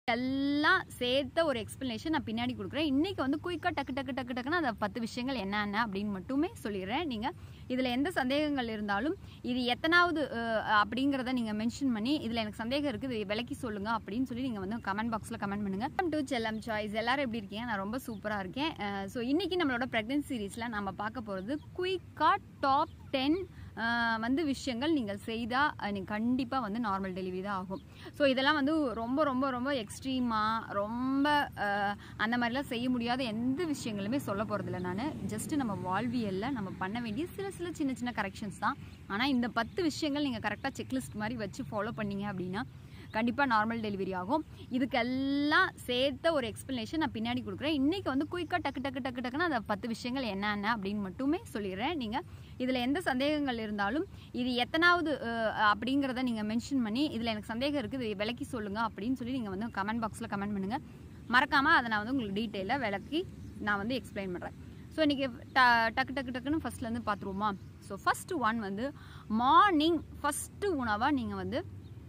எல்லாம் சேர்த்த ஒரு எக்ஸ்பிளனேஷன் நான் பின்னாடி கொடுக்குறேன் இன்னைக்கு வந்து குயிக்காக டக்கு டக்கு டக்கு டக்குன்னு அந்த பத்து விஷயங்கள் என்னென்ன அப்படின்னு மட்டுமே சொல்லிடுறேன் நீங்கள் இதில் எந்த சந்தேகங்கள் இருந்தாலும் இது எத்தனாவது அஹ், அப்படிங்கிறத நீங்கள் மென்ஷன் பண்ணி இதில் எனக்கு சந்தேகம் இருக்குது இது விளக்கி சொல்லுங்க அப்படின்னு சொல்லி நீங்கள் வந்து கமெண்ட் பாக்ஸில் கமெண்ட் பண்ணுங்க டு செல்லம் சாய்ஸ் எல்லாரும் எப்படி இருக்கீங்க நான் ரொம்ப சூப்பராக இருக்கேன் ஸோ இன்னைக்கு நம்மளோட ப்ரெக்னன்சி சீரீஸில் நம்ம பார்க்க போகிறது குயிக்காக டாப் டென் வந்து விஷயங்கள் நீங்கள் செய்தால் நீங்கள் கண்டிப்பாக வந்து நார்மல் டெலிவரி தான் ஆகும் ஸோ இதெல்லாம் வந்து ரொம்ப ரொம்ப ரொம்ப எக்ஸ்ட்ரீமாக ரொம்ப அஹ், அந்த மாதிரிலாம் செய்ய முடியாத எந்த விஷயங்களுமே சொல்ல போகிறதில்ல நான் ஜஸ்ட்டு நம்ம வாழ்வியலில் நம்ம பண்ண வேண்டிய சில சில சின்ன சின்ன கரெக்ஷன்ஸ் தான் ஆனால் இந்த பத்து விஷயங்கள் நீங்கள் கரெக்டாக செக்லிஸ்ட் மாதிரி வச்சு ஃபாலோ பண்ணீங்க அப்படின்னா கண்டிப்பாக நார்மல் டெலிவரி ஆகும் இதுக்கெல்லாம் சேர்த்த ஒரு எக்ஸ்பிளனேஷன் நான் பின்னாடி கொடுக்குறேன் இன்னைக்கு வந்து குயிக்காக டக்கு டக்கு டக்கு டக்குன்னு அந்த பத்து விஷயங்கள் என்னென்ன அப்படின்னு மட்டுமே சொல்லிடுறேன் நீங்கள் இதில் எந்த சந்தேகங்கள் இருந்தாலும் இது எத்தனாவது அஹ், அப்படிங்கிறத நீங்கள் மென்ஷன் பண்ணி இதில் எனக்கு சந்தேகம் இருக்குது இது விளக்கி சொல்லுங்க அப்படின்னு சொல்லி நீங்கள் வந்து கமெண்ட் பாக்ஸில் கமெண்ட் பண்ணுங்கள் மறக்காமல் அதை நான் வந்து உங்களுக்கு டீட்டெயிலாக விளக்கி நான் வந்து எக்ஸ்பிளைன் பண்ணுறேன் ஸோ இன்றைக்கி ட டக்கு டக்கு டக்குன்னு ஃபஸ்ட்லேருந்து பார்த்துருவோமா ஸோ ஃபஸ்ட்டு ஒன் வந்து மார்னிங் ஃபஸ்ட்டு உணவாக நீங்கள் வந்து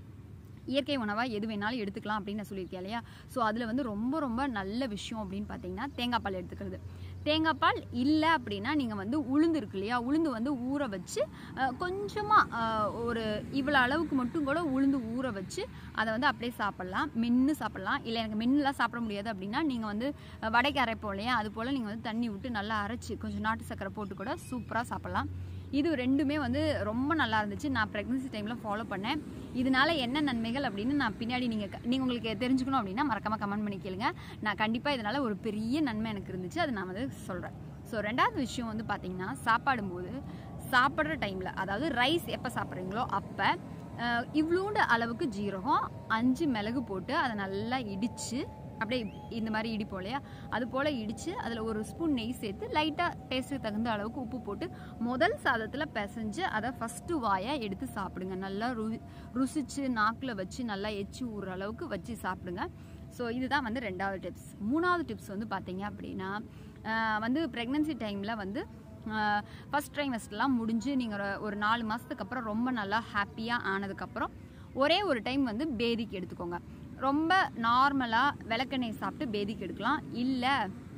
இயற்கை உணவாக எது வேணாலும் எடுத்துக்கலாம் அப்படின்னு நான் சொல்லியிருக்கேன் இல்லையா ஸோ அதில் வந்து ரொம்ப ரொம்ப நல்ல விஷயம் அப்படின்னு பார்த்தீங்கன்னா தேங்காய் பால் எடுத்துக்கிறது தேங்காய் பால் இல்லை அப்படின்னா நீங்கள் வந்து உளுந்து இருக்கு இல்லையா உளுந்து வந்து ஊற வச்சு கொஞ்சமாக ஒரு இவ்வளோ அளவுக்கு மட்டும் கூட உளுந்து ஊற வச்சு அதை வந்து அப்படியே சாப்பிட்லாம் மென்று சாப்பிட்லாம் இல்லை எனக்கு மென்னுலாம் சாப்பிட முடியாது அப்படின்னா நீங்கள் வந்து அஹ், வடைக்கு அரைப்போம் இல்லையா அது போல் நீங்கள் வந்து தண்ணி விட்டு நல்லா அரைச்சி கொஞ்சம் நாட்டு சக்கரை போட்டு கூட சூப்பராக சாப்பிட்லாம் இது ரெண்டுமே வந்து ரொம்ப நல்லா இருந்துச்சு நான் ப்ரெக்னன்சி டைமில் ஃபாலோ பண்ணேன் இதனால என்ன நன்மைகள் அப்படின்னு நான் பின்னாடி நீங்கள் நீங்கள் உங்களுக்கு தெரிஞ்சுக்கணும் அப்படின்னா மறக்காமல் கமெண்ட் பண்ணி கேளுங்க நான் கண்டிப்பாக இதனால் ஒரு பெரிய நன்மை எனக்கு இருந்துச்சு அதை நான் வந்து சொல்கிறேன் ஸோ ரெண்டாவது விஷயம் வந்து பார்த்தீங்கன்னா சாப்பாடும்போது சாப்பிட்ற டைமில் அதாவது ரைஸ் எப்போ சாப்பிட்றீங்களோ அப்போ இவ்வளோண்டு அளவுக்கு ஜீரகம் அஞ்சு மிளகு போட்டு அதை நல்லா இடித்து அப்படியே இந்த மாதிரி இடிப்போம் இல்லையா அது போல் இடித்து அதில் ஒரு ஸ்பூன் நெய் சேர்த்து லைட்டாக டேஸ்ட்டுக்கு தகுந்த அளவுக்கு உப்பு போட்டு முதல் சாதத்தில் பிசைஞ்சு அதை ஃபஸ்ட்டு வாயாக எடுத்து சாப்பிடுங்க நல்லா ரு ருசிச்சு நாக்கில் வச்சு நல்லா எச்சி ஊறுற அளவுக்கு வச்சு சாப்பிடுங்க ஸோ இதுதான் வந்து ரெண்டாவது டிப்ஸ் மூணாவது டிப்ஸ் வந்து பார்த்தீங்க அப்படின்னா ஆஹ் வந்து ப்ரெக்னன்சி டைமில் வந்து ஃபஸ்ட் ட்ரைமஸ்ட்லாம் முடிஞ்சு நீங்கள் ஒரு நாலு மாதத்துக்கு அப்புறம் ரொம்ப நல்லா ஹாப்பியாக ஆனதுக்கப்புறம் ஒரே ஒரு டைம் வந்து பேதிக்கு எடுத்துக்கோங்க ரொம்ப நார்மலாக விளக்கெண்ணெய் சாப்பிட்டு பேதிக்கு எடுக்கலாம் இல்லை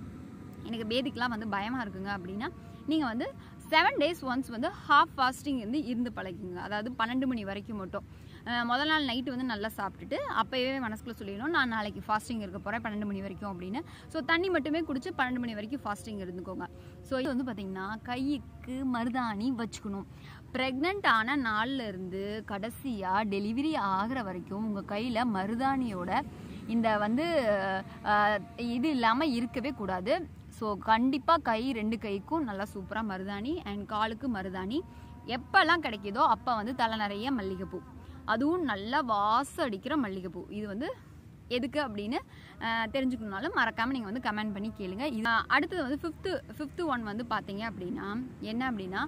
எனக்கு பேதிக்கெலாம் வந்து பயமாக இருக்குங்க அப்படின்னா நீங்கள் வந்து செவன் டேஸ் ஒன்ஸ் வந்து ஹாஃப் ஃபாஸ்டிங் வந்து இருந்து பழகிங்க அதாவது பன்னெண்டு மணி வரைக்கும் மட்டும் அஹ் முதல் நாள் நைட்டு வந்து நல்லா சாப்பிட்டுட்டு அப்போயே மனசுக்குள்ள சொல்லிடணும் நான் நாளைக்கு ஃபாஸ்டிங் இருக்க போகிறேன் பன்னெண்டு மணி வரைக்கும் அப்படின்னு ஸோ தண்ணி மட்டுமே குடிச்சு பன்னெண்டு மணி வரைக்கும் ஃபாஸ்டிங் இருந்துக்கோங்க ஸோ இது வந்து பார்த்திங்கன்னா கைக்கு மருதாணி வச்சுக்கணும் ப்ரெக்னென்ட் ஆன நாள்ல இருந்து கடைசியாக டெலிவரி ஆகிற வரைக்கும் உங்கள் கையில் மருதாணியோட இந்த வந்து அஹ், இது இல்லாமல் இருக்கவே கூடாது ஸோ கண்டிப்பாக கை ரெண்டு கைக்கும் நல்லா சூப்பராக மருதாணி அண்ட் காலுக்கு மருதாணி எப்போல்லாம் கிடைக்குதோ அப்போ வந்து தலை நிறைய மல்லிகைப்பூ அதுவும் நல்லா வாசம் அடிக்கிற மல்லிகைப்பூ இது வந்து எதுக்கு அப்படின்னு அஹ், தெரிஞ்சுக்கணுனாலும் மறக்காமல் நீங்கள் வந்து கமெண்ட் பண்ணி கேளுங்க இது அஹ், அடுத்தது வந்து ஃபிஃப்த்து ஃபிஃப்த்து ஒன் வந்து பார்த்தீங்க அப்படின்னா என்ன அப்படின்னா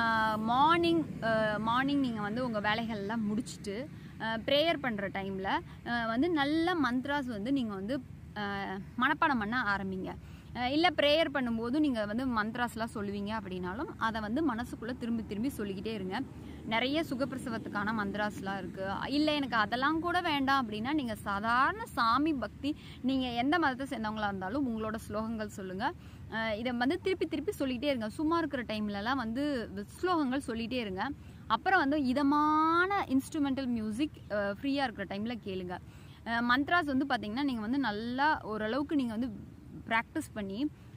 மார்னிங் மார்னிங் நீங்கள் வந்து உங்கள் வேலைகள்லாம் முடிச்சுட்டு ப்ரேயர் பண்ணுற டைமில் வந்து நல்ல மந்த்ராஸ் வந்து நீங்கள் வந்து அஹ், மனப்பாடம் பண்ண ஆரம்பிங்க இல்லை ப்ரேயர் பண்ணும்போது நீங்கள் வந்து மந்த்ராஸ்லாம் சொல்லுவீங்க அப்படின்னாலும் அதை வந்து மனசுக்குள்ளே திரும்பி திரும்பி சொல்லிக்கிட்டே இருங்க நிறைய சுகப்பிரசவத்துக்கான மந்த்ராஸ்லாம் இருக்குது இல்லை எனக்கு அதெல்லாம் கூட வேண்டாம் அப்படின்னா நீங்கள் சாதாரண சாமி பக்தி நீங்கள் எந்த மதத்தை சேர்ந்தவங்களா இருந்தாலும் உங்களோட ஸ்லோகங்கள் சொல்லுங்கள் இதை வந்து திருப்பி திருப்பி சொல்லிகிட்டே இருங்க சும்மா இருக்கிற டைம்லலாம் வந்து ஸ்லோகங்கள் சொல்லிகிட்டே இருங்க அப்புறம் வந்து இதமான இன்ஸ்ட்ருமெண்டல் மியூசிக் ஃப்ரீயாக இருக்கிற டைமில் கேளுங்க மந்த்ராஸ் வந்து பார்த்தீங்கன்னா நீங்கள் வந்து நல்லா ஓரளவுக்கு நீங்கள் வந்து ப்ராக்டிஸ் பண்ணி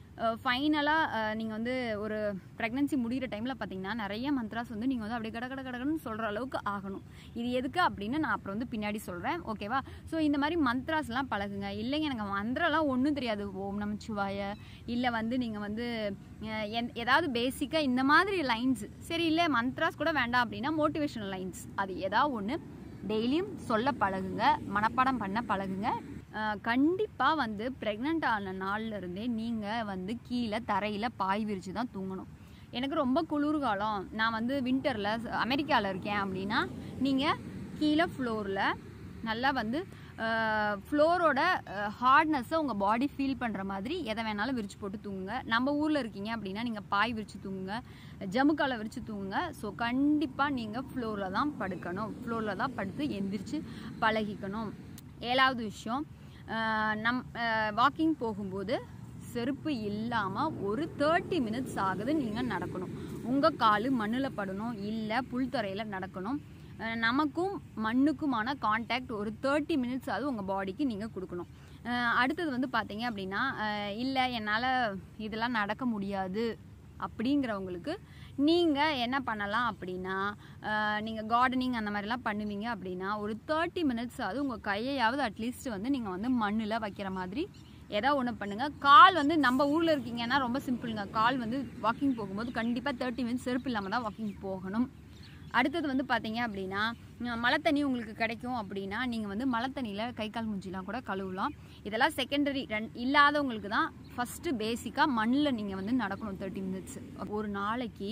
ஃபைனலாக நீங்கள் வந்து ஒரு ப்ரெக்னன்சி முடிகிற டைமில் பார்த்தீங்கன்னா நிறைய மந்த்ராஸ் வந்து நீங்கள் வந்து அப்படியே கட கட கடகடன்னு சொல்கிற அளவுக்கு ஆகணும் இது எதுக்கு அப்படின்னு நான் அப்புறம் வந்து பின்னாடி சொல்கிறேன் ஓகேவா ஸோ இந்த மாதிரி மந்த்ராஸ்லாம் பழகுங்க இல்லைங்க எனக்கு மந்திரம்லாம் ஒன்றும் தெரியாது ஓம் நமச்சிவாய இல்லை வந்து நீங்கள் வந்து அஹ், எந்- ஏதாவது பேசிக்காக இந்த மாதிரி லைன்ஸ் சரி இல்லை மந்த்ராஸ் கூட வேண்டாம் அப்படின்னா மோட்டிவேஷனல் லைன்ஸ் அது ஏதாவது ஒன்று டெய்லியும் சொல்ல பழகுங்க மனப்பாடம் பண்ண பழகுங்க கண்டிப்பாக வந்து ப்ரெக்னென்ட் ஆன நாள்ல இருந்தே நீங்கள் வந்து கீழே தரையில் பாய் விரித்து தான் தூங்கணும் எனக்கு ரொம்ப குளிர்காலம் நான் வந்து வின்டரில் அமெரிக்காவில் இருக்கேன் அப்படின்னா நீங்கள் கீழே ஃப்ளோரில் நல்லா வந்து ஃப்ளோரோட ஹார்ட்னஸை உங்கள் பாடி ஃபீல் பண்ணுற மாதிரி எதை வேணாலும் விரிச்சு போட்டு தூங்குங்க நம்ம ஊரில் இருக்கீங்க அப்படின்னா நீங்கள் பாய் விரிச்சு தூங்குங்க ஜமுக்கால விரிச்சு தூங்குங்க ஸோ கண்டிப்பாக நீங்கள் ஃப்ளோரில் தான் படுக்கணும் ஃப்ளோரில் தான் படுத்து எந்திரிச்சு பழகிக்கணும் ஏழாவது விஷயம் அஹ் நம் வாக்கிங் போகும்போது செருப்பு இல்லாமல் ஒரு தேர்ட்டி மினிட்ஸ் ஆகுது நீங்கள் நடக்கணும் உங்கள் கால் மண்ணில் படணும் இல்லை புல்தரையில் நடக்கணும் அஹ் நமக்கும் மண்ணுக்குமான காண்டாக்ட் ஒரு தேர்ட்டி மினிட்ஸ் ஆகுது உங்கள் பாடிக்கு நீங்கள் கொடுக்கணும் அஹ் அடுத்தது வந்து பார்த்தீங்க அப்படின்னா அஹ் இல்லை என்னால் இதெல்லாம் நடக்க முடியாது அப்படிங்கிறவங்களுக்கு நீங்கள் என்ன பண்ணலாம் அப்படின்னா நீங்கள் கார்டனிங் அந்த மாதிரிலாம் பண்ணுவீங்க அப்படின்னா ஒரு தேர்ட்டி மினிட்ஸ் ஆகுது உங்கள் கையையாவது அட்லீஸ்ட் வந்து நீங்கள் வந்து மண்ணில் வைக்கிற மாதிரி ஏதோ ஒன்று பண்ணுங்கள் கால் வந்து நம்ம ஊரில் இருக்கீங்கன்னா ரொம்ப சிம்பிளுங்க கால் வந்து வாக்கிங் போகும்போது கண்டிப்பாக தேர்ட்டி மினிட்ஸ் செருப்பு இல்லாமல் தான் வாக்கிங் போகணும் அடுத்தது வந்து பார்த்தீங்க அப்படின்னா அஹ் மழை தண்ணி உங்களுக்கு கிடைக்கும் அப்படின்னா நீங்கள் வந்து மழை தண்ணியில் கை கால் மூஞ்சிலாம் கூட கழுவலாம் இதெல்லாம் செகண்டரி ரன் இல்லாதவங்களுக்கு தான் ஃபஸ்ட்டு பேசிக்காக மண்ணில் நீங்கள் வந்து நடக்கணும் தேர்ட்டி மினிட்ஸ் ஒரு நாளைக்கு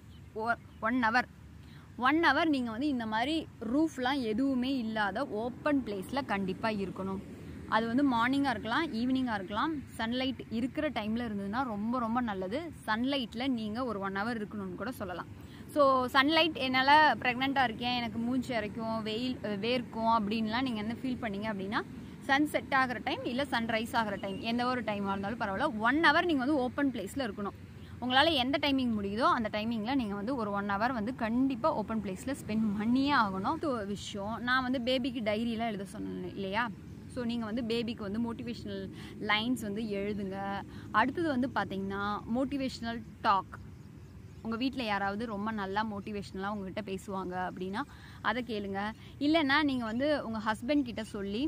ஒன் ஹவர் ஒன் ஹவர் நீங்கள் வந்து இந்த மாதிரி ரூஃப்லாம் எதுவுமே இல்லாத ஓப்பன் பிளேஸில் கண்டிப்பாக இருக்கணும் அது வந்து மார்னிங்காக இருக்கலாம் ஈவினிங்காக இருக்கலாம் சன்லைட் இருக்கிற டைமில் இருந்ததுன்னா ரொம்ப ரொம்ப நல்லது சன்லைட்டில் நீங்கள் ஒரு ஒன் ஹவர் இருக்கணும்னு கூட சொல்லலாம் ஸோ சன்லைட் என்னால் ப்ரெக்னெண்ட்டாக இருக்கேன் எனக்கு மூச்சு இறைக்கும் வெயில் அஹ் வேர்க்கும் அப்படின்லாம் நீங்கள் என்ன ஃபீல் பண்ணீங்க அப்படின்னா சன் செட் ஆகிற டைம் இல்லை சன்ரைஸ் ஆகிற டைம் எந்த ஒரு டைமாக இருந்தாலும் பரவாயில்ல ஒன் ஹவர் நீங்கள் வந்து ஓப்பன் பிளேஸில் இருக்கணும் உங்களால் எந்த டைமிங் முடியுதோ அந்த டைமிங்கில் நீங்கள் வந்து ஒரு ஒன் ஹவர் வந்து கண்டிப்பாக ஓப்பன் பிளேஸில் ஸ்பெண்ட் பண்ணியே ஆகணும் இது ஒரு விஷயம் நான் வந்து பேபிக்கு டைரியெலாம் எழுத சொன்னேன் இல்லையா ஸோ நீங்கள் வந்து பேபிக்கு வந்து மோட்டிவேஷ்னல் லைன்ஸ் வந்து எழுதுங்க அடுத்தது வந்து பார்த்தீங்கன்னா மோட்டிவேஷ்னல் டாக் உங்கள் வீட்டில் யாராவது ரொம்ப நல்லா மோட்டிவேஷ்னலாக உங்ககிட்ட பேசுவாங்க அப்படின்னா அதை கேளுங்க இல்லைன்னா நீங்கள் வந்து உங்கள் ஹஸ்பண்ட் கிட்ட சொல்லி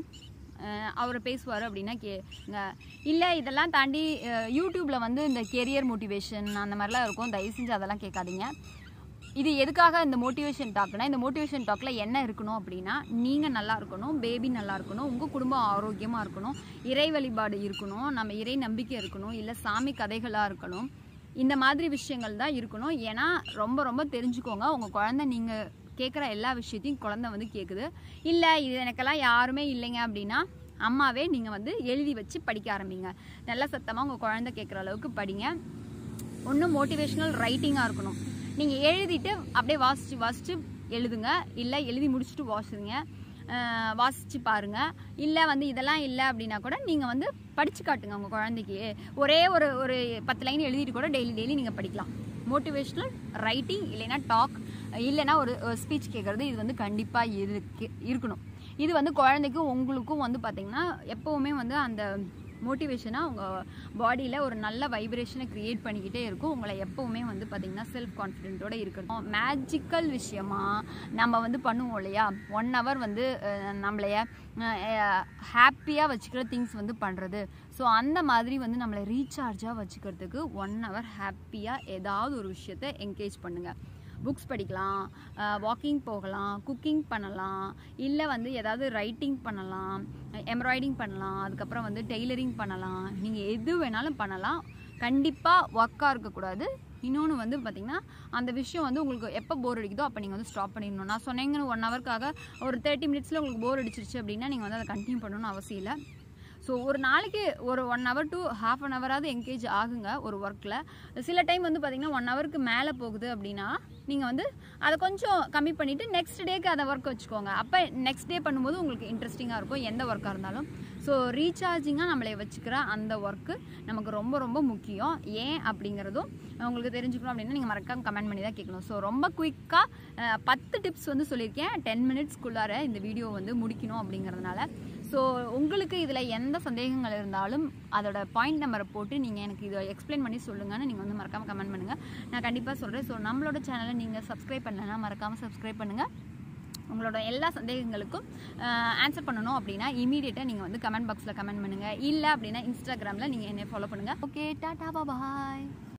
அவர் பேசுவார் அப்படின்னா கேங்க இல்லை இதெல்லாம் தாண்டி யூடியூப்பில் வந்து இந்த கெரியர் மோட்டிவேஷன் அந்த மாதிரிலாம் இருக்கும் தயவு செஞ்சு அதெல்லாம் கேட்காதீங்க இது எதுக்காக இந்த மோட்டிவேஷன் டாக்னா இந்த மோட்டிவேஷன் டாக்கில் என்ன இருக்கணும் அப்படின்னா நீங்கள் நல்லா இருக்கணும் பேபி நல்லா இருக்கணும் உங்கள் குடும்பம் ஆரோக்கியமாக இருக்கணும் இறை வழிபாடு இருக்கணும் நம்ம இறை நம்பிக்கை இருக்கணும் இல்லை சாமி கதைகளாக இருக்கணும் இந்த மாதிரி விஷயங்கள் தான் இருக்கணும் ஏன்னா ரொம்ப ரொம்ப தெரிஞ்சுக்கோங்க உங்கள் குழந்தை நீங்கள் கேட்குற எல்லா விஷயத்தையும் குழந்தை வந்து கேட்குது இல்லை இது எனக்கெல்லாம் யாருமே இல்லைங்க அப்படின்னா அம்மாவே நீங்கள் வந்து எழுதி வச்சு படிக்க ஆரம்பிங்க நல்ல சத்தமாக உங்கள் குழந்தை கேட்குற அளவுக்கு படிங்க ஒன்றும் மோட்டிவேஷ்னல் ரைட்டிங்காக இருக்கணும் நீங்கள் எழுதிட்டு அப்படியே வாசித்து வாசித்து எழுதுங்க இல்லை எழுதி முடிச்சுட்டு வாசிடுங்க அஹ் வாசிச்சு பாருங்க இல்லை வந்து இதெல்லாம் இல்லை அப்படின்னா கூட நீங்கள் வந்து படிச்சு காட்டுங்க உங்கள் குழந்தைக்கு ஒரே ஒரு ஒரு பத்து லைன் எழுதிட்டு கூட டெய்லி டெய்லி நீங்கள் படிக்கலாம் மோட்டிவேஷ்னல் ரைட்டிங் இல்லைன்னா டாக் இல்லைன்னா ஒரு ஸ்பீச் கேட்குறது இது வந்து கண்டிப்பாக இருக்கு இருக்கணும் இது வந்து குழந்தைக்கும் உங்களுக்கும் வந்து பார்த்திங்கன்னா எப்போவுமே வந்து அந்த மோட்டிவேஷனாக உங்கள் பாடியில் ஒரு நல்ல வைப்ரேஷனை க்ரியேட் பண்ணிக்கிட்டே இருக்கும் உங்களை எப்போவுமே வந்து பார்த்திங்கன்னா செல்ஃப் கான்ஃபிடென்ட்டோட இருக்கணும் மேஜிக்கல் விஷயமா நம்ம வந்து பண்ணுவோம் இல்லையா ஒன் ஹவர் வந்து அஹ், நம்மளைய ஹாப்பியாக வச்சுக்கிற திங்ஸ் வந்து பண்ணுறது ஸோ அந்த மாதிரி வந்து நம்மளை ரீசார்ஜாக வச்சுக்கிறதுக்கு ஒன் ஹவர் ஹாப்பியாக ஏதாவது ஒரு விஷயத்தை என்கேஜ் பண்ணுங்கள் புக்ஸ் படிக்கலாம் வாக்கிங் போகலாம் குக்கிங் பண்ணலாம் இல்லை வந்து ஏதாவது ரைட்டிங் பண்ணலாம் எம்ப்ராய்டிங் பண்ணலாம் அதுக்கப்புறம் வந்து டெய்லரிங் பண்ணலாம் நீங்கள் எது வேணாலும் பண்ணலாம் கண்டிப்பாக ஒர்க்காக இருக்கக்கூடாது இன்னொன்று வந்து பார்த்திங்கன்னா அந்த விஷயம் வந்து உங்களுக்கு எப்போ போர் அடிக்குதோ அப்போ நீங்கள் வந்து ஸ்டாப் பண்ணிடணும் நான் சொன்னீங்கன்னு ஒன் ஹவருக்காக ஒரு தேர்ட்டி மினிட்ஸில் உங்களுக்கு போர் அடிச்சிருச்சு அப்படின்னா நீங்கள் வந்து அதை கண்டினியூ பண்ணணும்னு அவசியம் இல்லை ஸோ ஒரு நாளைக்கு ஒரு one hour to half an ஹவராவது என்கேஜ் ஆகுங்க ஒரு ஒர்க்கில் சில டைம் வந்து பார்த்தீங்கன்னா ஒன் ஹவருக்கு மேலே போகுது அப்படின்னா நீங்கள் வந்து அதை கொஞ்சம் கம்மி பண்ணிவிட்டு நெக்ஸ்ட் டேக்கு அதை ஒர்க் வச்சுக்கோங்க அப்போ நெக்ஸ்ட் டே பண்ணும்போது உங்களுக்கு இன்ட்ரெஸ்டிங்காக இருக்கும் எந்த ஒர்க்காக இருந்தாலும் ஸோ ரீசார்ஜிங்காக நம்மளை வச்சுக்கிற அந்த ஒர்க்கு நமக்கு ரொம்ப ரொம்ப முக்கியம் ஏன் அப்படிங்கிறதும் உங்களுக்கு தெரிஞ்சுக்கணும் அப்படின்னா நீங்கள் மறக்காம கமெண்ட் பண்ணி தான் கேட்கணும் ஸோ ரொம்ப குயிக்காக பத்து டிப்ஸ் வந்து சொல்லியிருக்கேன் டென் மினிட்ஸ்க்குள்ளார இந்த வீடியோ வந்து முடிக்கணும் அப்படிங்கிறதுனால ஸோ உங்களுக்கு இதில் எந்த சந்தேகங்கள் இருந்தாலும் அதோட பாயிண்ட் நம்பரை போட்டு நீங்கள் எனக்கு இதை எக்ஸ்பிளைன் பண்ணி சொல்லுங்கன்னு நீங்கள் வந்து மறக்காமல் கமெண்ட் பண்ணுங்கள் நான் கண்டிப்பாக சொல்கிறேன் ஸோ நம்மளோட சேனலை நீங்கள் சப்ஸ்கிரைப் பண்ணலைன்னா மறக்காமல் சப்ஸ்கிரைப் பண்ணுங்கள் உங்களோட எல்லா சந்தேகங்களுக்கும் ஆன்சர் பண்ணணும் அப்படின்னா இமீடியட்டாக நீங்கள் வந்து கமெண்ட் பாக்ஸில் கமெண்ட் பண்ணுங்கள் இல்லை அப்படின்னா இன்ஸ்டாகிராமில் நீங்கள் என்னை ஃபாலோ பண்ணுங்கள் ஓகே டாடா பாய்